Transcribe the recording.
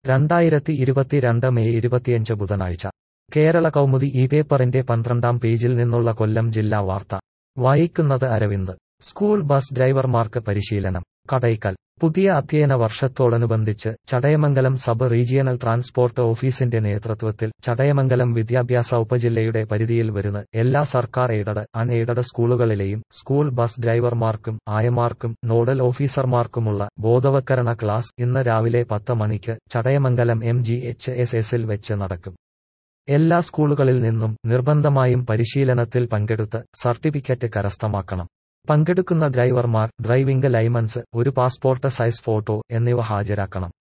രണ്ടായിരത്തി ഇരുപത്തിരണ്ട് മെയ് ഇരുപത്തിയഞ്ച് ബുധനാഴ്ച കേരള കൗമുദി ഈ പേപ്പറിന്റെ പന്ത്രണ്ടാം പേജിൽ നിന്നുള്ള കൊല്ലം ജില്ലാ വാർത്ത വായിക്കുന്നത് അരവിന്ദ് സ്കൂൾ ബസ് ഡ്രൈവർമാർക്ക് പരിശീലനം കടയ്ക്കൽ പുതിയ അധ്യയന വർഷത്തോടനുബന്ധിച്ച് ചടയമംഗലം സബ് റീജിയണൽ ട്രാൻസ്പോർട്ട് ഓഫീസിന്റെ നേതൃത്വത്തിൽ ചടയമംഗലം വിദ്യാഭ്യാസ ഉപജില്ലയുടെ പരിധിയിൽ വരുന്ന എല്ലാ സർക്കാർ എയ്ഡഡ് അൺ എയ്ഡഡ് സ്കൂളുകളിലെയും സ്കൂൾ ബസ് ഡ്രൈവർമാർക്കും ആയമാർക്കും നോഡൽ ഓഫീസർമാർക്കുമുള്ള ബോധവൽക്കരണ ക്ലാസ് ഇന്ന് രാവിലെ പത്ത് മണിക്ക് Chadayamangalam M G H S എസിൽ വെച്ച് നടക്കും എല്ലാ സ്കൂളുകളിൽ നിന്നും നിർബന്ധമായും പരിശീലനത്തിൽ പങ്കെടുത്ത് സർട്ടിഫിക്കറ്റ് കരസ്ഥമാക്കണം പങ്കെടുക്കുന്ന ഡ്രൈവർമാർ ഡ്രൈവിംഗ് ലൈസൻസ് ഒരു പാസ്പോർട്ട് സൈസ് ഫോട്ടോ എന്നിവ ഹാജരാക്കണം